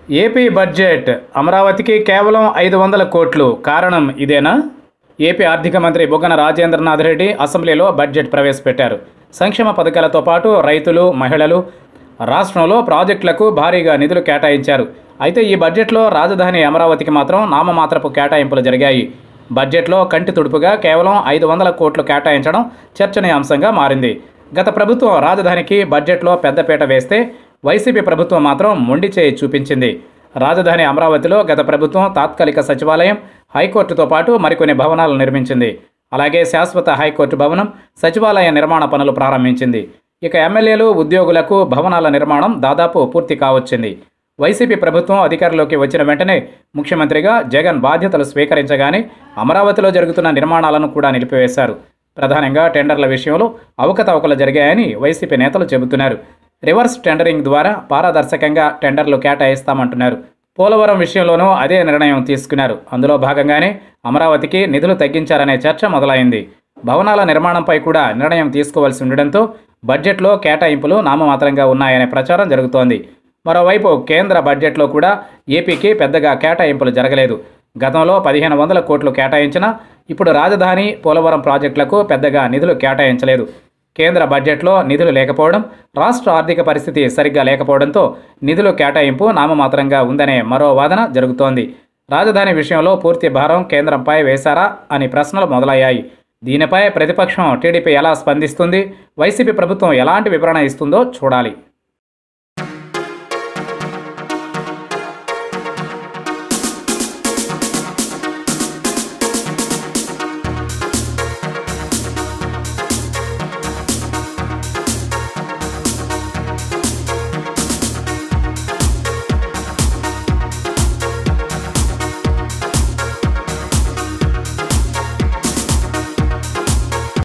AP budget అమరావతికి కేవలం ఐదు వందల కోట్లు కారణం ఇదేనా ఏపీ ఆర్థిక మంత్రి బుగ్గన రాజేంద్రనాథ్ రెడ్డి అసెంబ్లీలో బడ్జెట్ ప్రవేశపెట్టారు సంక్షేమ పథకాలతో పాటు రైతులు మహిళలు రాష్ట్రంలో ప్రాజెక్టులకు భారీగా నిధులు కేటాయించారు అయితే ఈ బడ్జెట్లో రాజధాని అమరావతికి మాత్రం నామమాత్రపు కేటాయింపులు జరిగాయి బడ్జెట్లో కంటి తుడుపుగా కేవలం ఐదు వందల కోట్లు కేటాయించడం చర్చనీయాంశంగా మారింది గత ప్రభుత్వం రాజధానికి బడ్జెట్లో పెద్దపీట వేస్తే వైసీపీ ప్రభుత్వం మాత్రం మొండి చేయి చూపించింది రాజధాని అమరావతిలో గత ప్రభుత్వం తాత్కాలిక సచివాలయం హైకోర్టుతో పాటు మరికొన్ని భవనాలు నిర్మించింది అలాగే శాశ్వత హైకోర్టు భవనం సచివాలయ నిర్మాణ పనులు ప్రారంభించింది ఇక ఎమ్మెల్యేలు ఉద్యోగులకు భవనాల నిర్మాణం దాదాపు పూర్తి కావచ్చింది వైసీపీ ప్రభుత్వం అధికారంలోకి వచ్చిన వెంటనే ముఖ్యమంత్రిగా జగన్ బాధ్యతలు స్వీకరించగానే అమరావతిలో జరుగుతున్న నిర్మాణాలను కూడా నిలిపివేశారు ప్రధానంగా టెండర్ల విషయంలో అవకతవకలు జరిగాయని వైసీపీ నేతలు చెబుతున్నారు రివర్స్ టెండరింగ్ ద్వారా పారదర్శకంగా టెండర్లు కేటాయిస్తామంటున్నారు పోలవరం విషయంలోనూ అదే నిర్ణయం తీసుకున్నారు అందులో భాగంగానే అమరావతికి నిధులు తగ్గించారనే చర్చ మొదలైంది భవనాల నిర్మాణంపై కూడా నిర్ణయం తీసుకోవాల్సి ఉండడంతో బడ్జెట్లో కేటాయింపులు నామమాత్రంగా ఉన్నాయనే ప్రచారం జరుగుతోంది మరోవైపు కేంద్ర బడ్జెట్లో కూడా ఏపీకి పెద్దగా కేటాయింపులు జరగలేదు గతంలో పదిహేను వందల కోట్లు కేటాయించినా ఇప్పుడు రాజధాని పోలవరం ప్రాజెక్టులకు పెద్దగా నిధులు కేటాయించలేదు కేంద్ర బడ్జెట్లో నిధులు లేకపోవడం రాష్ట్ర ఆర్థిక పరిస్థితి సరిగ్గా లేకపోవడంతో నిధులు కేటాయింపు నామమాత్రంగా ఉందనే మరో వాదన జరుగుతోంది రాజధాని విషయంలో పూర్తి భారం కేంద్రంపై వేశారా అని ప్రశ్నలు మొదలయ్యాయి దీనిపై ప్రతిపక్షం టీడీపీ ఎలా స్పందిస్తుంది వైసీపీ ప్రభుత్వం ఎలాంటి వివరణ ఇస్తుందో చూడాలి